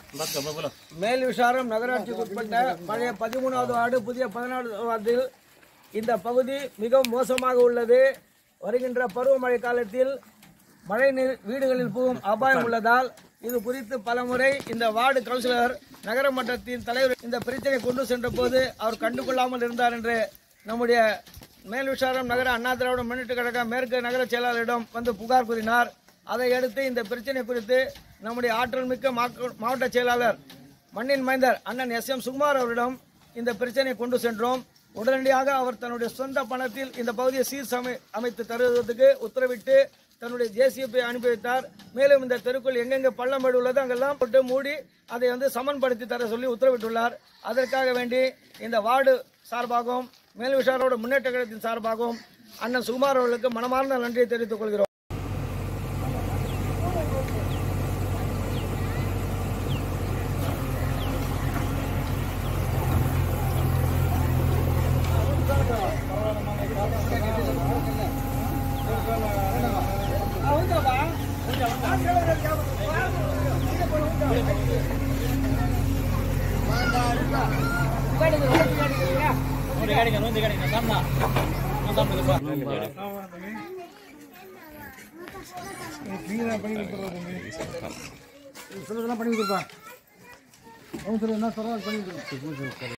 மேல் விசாரம் நகராட்சிக்கு உட்பட்ட பழைய பதிமூணாவது வார்டு புதிய பதினாறு வார்டில் இந்த பகுதி மிகவும் மோசமாக உள்ளது வருகின்ற பருவமழை காலத்தில் மழை நீர் வீடுகளில் புகும் அபாயம் உள்ளதால் இது குறித்து பலமுறை இந்த வார்டு கவுன்சிலர் நகர மன்றத்தின் தலைவர் இந்த பிரச்சனை கொண்டு சென்ற போது அவர் கண்டுகொள்ளாமல் இருந்தார் என்று நம்முடைய மேல் விசாரம் நகர அண்ணா திராவிட முன்னேற்ற கழக மேற்கு நகர செயலாளரிடம் வந்து புகார் கூறினார் அதை அடுத்து இந்த பிரச்சனை குறித்து நம்முடைய ஆற்றல் மிக்க மாக்க- மாவட்ட செயலாளர் மண்ணின் மைந்தர் அண்ணன் எஸ் எம் சுகுமார் அவரிடம் இந்த பிரச்சனையை கொண்டு சென்றோம் உடனடியாக அவர் தன்னுடைய சொந்த பணத்தில் இந்த பகுதியை சீர் சமை அமைத்து தருவதற்கு உத்தரவிட்டு தன்னுடைய ஜேசிபி அனுப்பி வைத்தார் மேலும் இந்த தெருக்குள் எங்கெங்க பள்ளம் படி உள்ளதோ அங்கெல்லாம் போட்டு மூடி அதை வந்து சமன்படுத்தி தர சொல்லி உத்தரவிட்டுள்ளார் அதற்காக வேண்டி இந்த வார்டு சார்பாகவும் மேல் விசாரோட முன்னேற்ற கழகத்தின் சார்பாகவும் அண்ணன் சுகுமார் அவர்களுக்கு மனமார்ந்த நன்றியை தெரிவித்துக் கொள்கிறோம் சிலதெல்லாம் பண்ணி கொடுப்பா அவங்க சொல்ல என்ன சொல்றாங்க பண்ணி கொடுப்பா